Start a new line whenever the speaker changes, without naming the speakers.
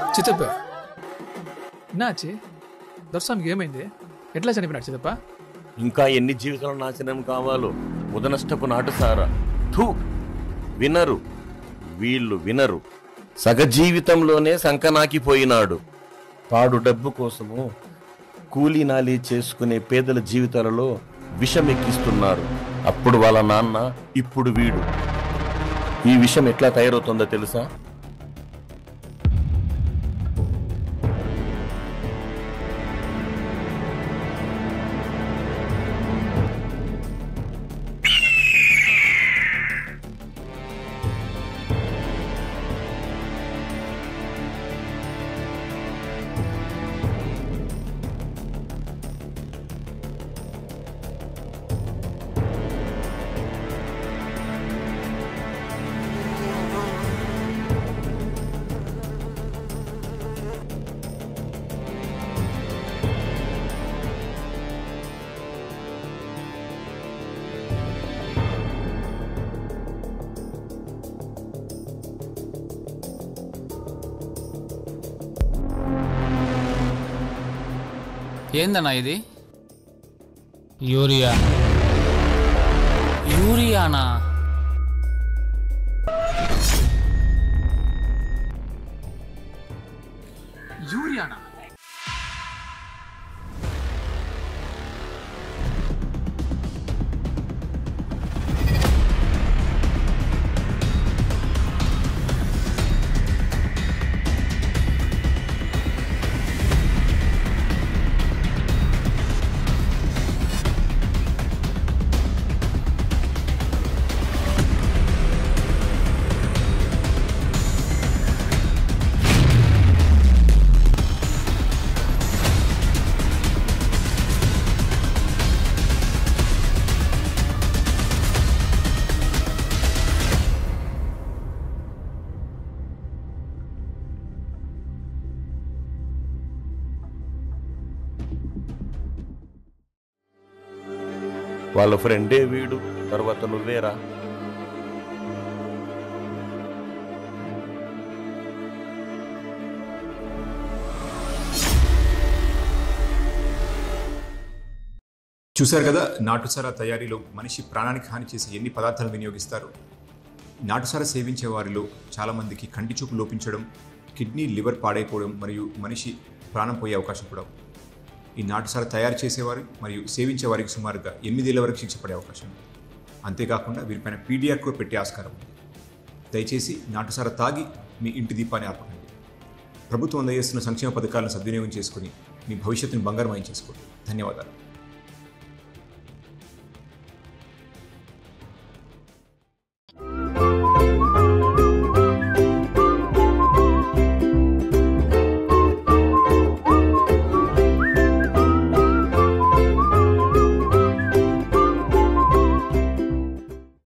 చిత్తప్ప నాచి దర్శనానికి ఏమైంది ఎట్లా చనిపోయినాడు చిత్తప్ప
ఇంకా ఎన్ని జీవితాల నాశనం కావాలో ముదనష్టపు నాటుసారా థూ వినరు వీళ్ళు వినరు సగ జీవితంలోనే సంకనాకిపోయినాడు పాడు డబ్బు కోసము కూలీ నాలి చేసుకునే పేదల జీవితాలలో విషం ఎక్కిస్తున్నారు అప్పుడు వాళ్ళ నాన్న ఇప్పుడు వీడు ఈ విషయం ఎట్లా తయారవుతుందో తెలుసా
ఏందన్నా ఇది యూరియా యూరియానా
యూరియానా
వాళ్ళ ఫ్రెండే వీడు తర్వాత నువ్వేరా
చూశారు కదా నాటుసారా తయారీలో మనిషి ప్రాణానికి హాని చేసే ఎన్ని పదార్థాలు వినియోగిస్తారు నాటుసారా సేవించే వారిలో చాలామందికి కంటి చూపు లోపించడం కిడ్నీ లివర్ పాడైపోవడం మరియు మనిషి ప్రాణం పోయే అవకాశం కూడా ఉంది. ఈ నాటుసారా తయారు చేసేవారు మరియు సేవించే వారికి సుమారుగా ఎనిమిదేళ్ల వరకు శిక్ష పడే అవకాశం ఉంది అంతేకాకుండా వీరిపైన పీడియార్ కూడా పెట్టే ఆస్కారం ఉంది దయచేసి నాటుసారా తాగి మీ ఇంటి దీపాన్ని ఆపకండి ప్రభుత్వం అందజేస్తున్న సంక్షేమ పథకాలను సద్వినియోగం చేసుకుని మీ భవిష్యత్తును బంగారమయం చేసుకోండి ధన్యవాదాలు